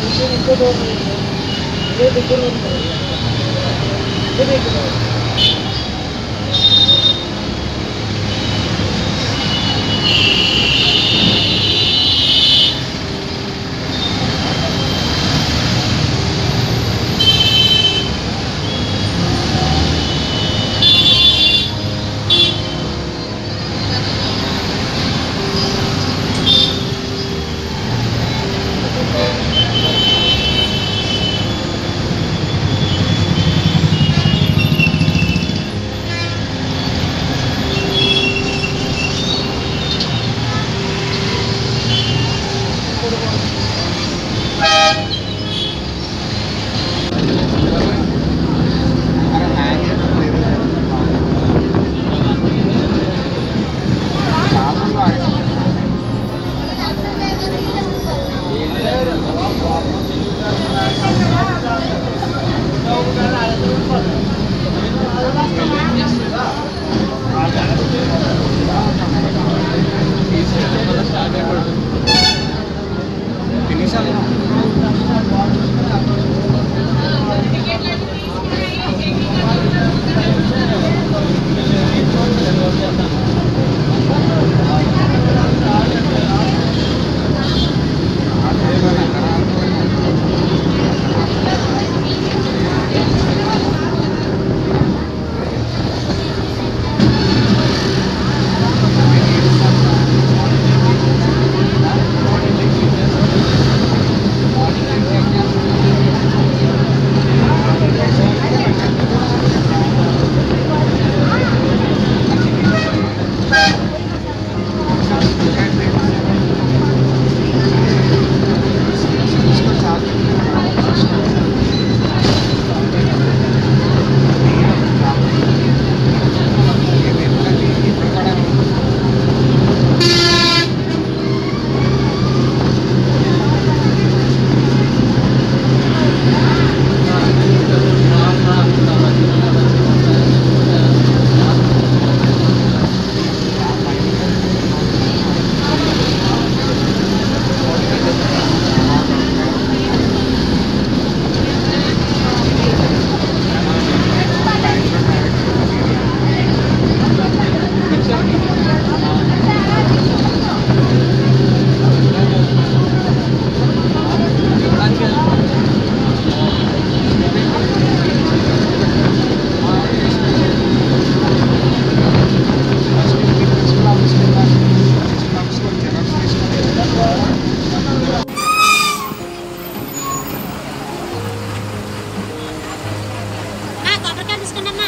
ఆ, కొబ్బరికాయ తీసుకున్నమ్మా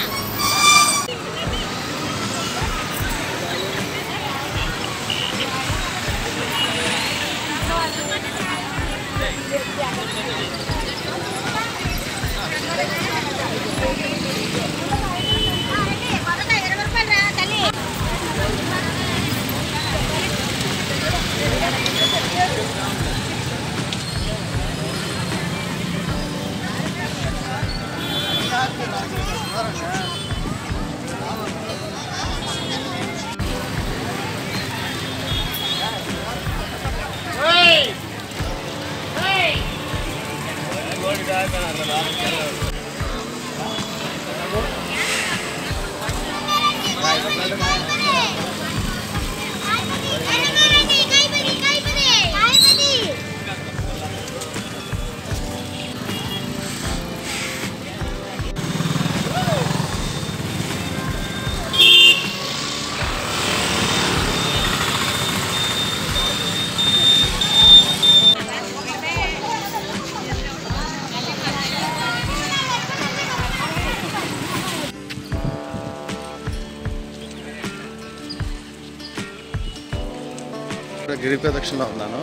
ఇక్కడ గిరి ప్రదక్షిణలో ఉన్నాను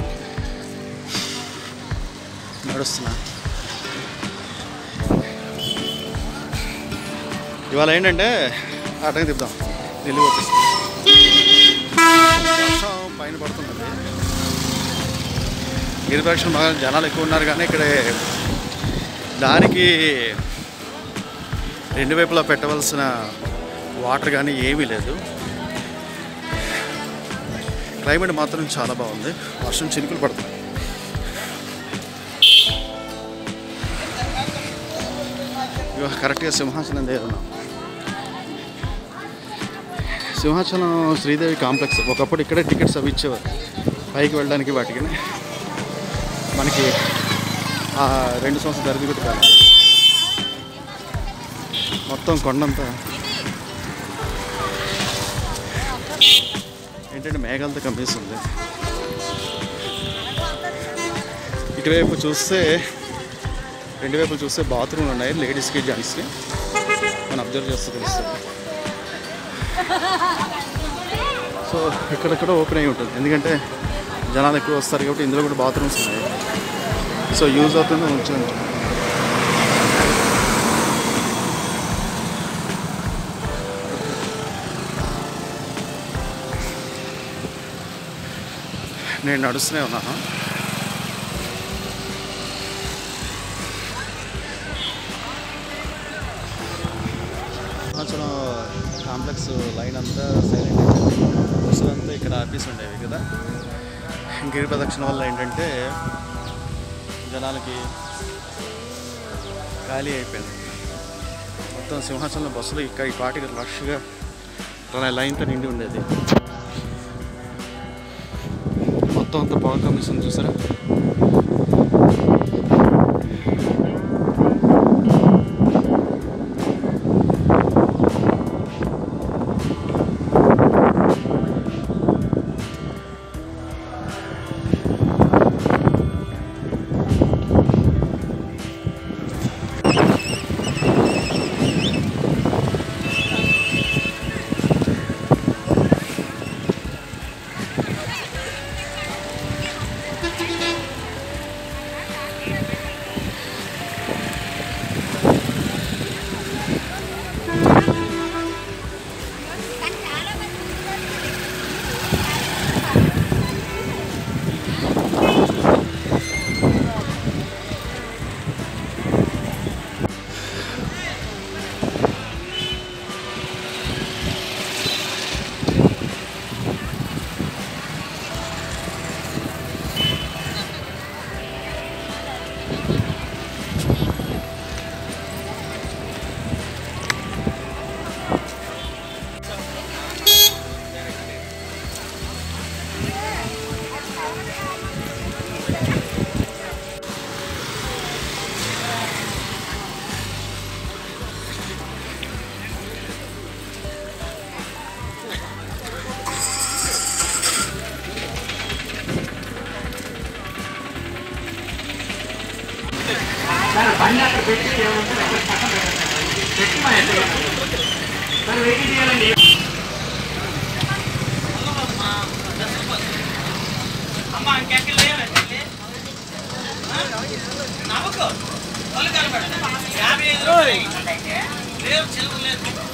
నడుస్తున్నా ఇవాళ ఏంటంటే అటకి తిప్పుదాం నిలువ వచ్చేసి వర్షం పైన పడుతున్నది గిరి ప్రదక్షిణ బాగా జనాలు ఎక్కువ ఉన్నారు కానీ ఇక్కడ దానికి రెండు వైపులా పెట్టవలసిన వాటర్ కానీ ఏమీ లేదు క్లైమేట్ మాత్రం చాలా బాగుంది వర్షం చినుకులు పడుతుంది ఇగో కరెక్ట్గా సింహాచలం దగ్గర ఉన్నాం సింహాచలం శ్రీదేవి కాంప్లెక్స్ ఒకప్పుడు ఇక్కడే టికెట్స్ అవి ఇచ్చేవారు పైకి వెళ్ళడానికి వాటికి మనకి ఆ రెండు సంవత్సరాల దరిద్ర కాదు మొత్తం కొండంతా ఏంటంటే మేఘాలతో కనిపిస్తుంది ఇటువైపు చూస్తే రెండు వైపులు చూస్తే బాత్రూమ్లు ఉన్నాయి లేడీస్కి జెంట్స్కి మనం అబ్జర్వ్ చేస్తే తెలుస్తుంది సో ఇక్కడెక్కడ ఓపెన్ అయి ఉంటుంది ఎందుకంటే జనాలు ఎక్కువ వస్తారు కాబట్టి ఇందులో కూడా బాత్రూమ్స్ ఉన్నాయి సో యూజ్ అవుతుంది ఉంచండి నేను నడుస్తూనే ఉన్నాను సంవత్సరం కాంప్లెక్స్ లైన్ అంతా సైలెంట్ అయిపోయింది బస్సులంతా ఇక్కడ ఆఫీస్ ఉండేవి కదా గిరి ప్రదక్షిణ వల్ల ఏంటంటే జనాలకి ఖాళీ అయిపోయింది మొత్తం సింహాచలం బస్సులు ఇక్కడ ఈ పాటికి రష్గా లైన్తో నిండి ఉండేది మొత్తం అంతా పొగ కమిషన్ చూసారా లేవు చిల్లర లేదు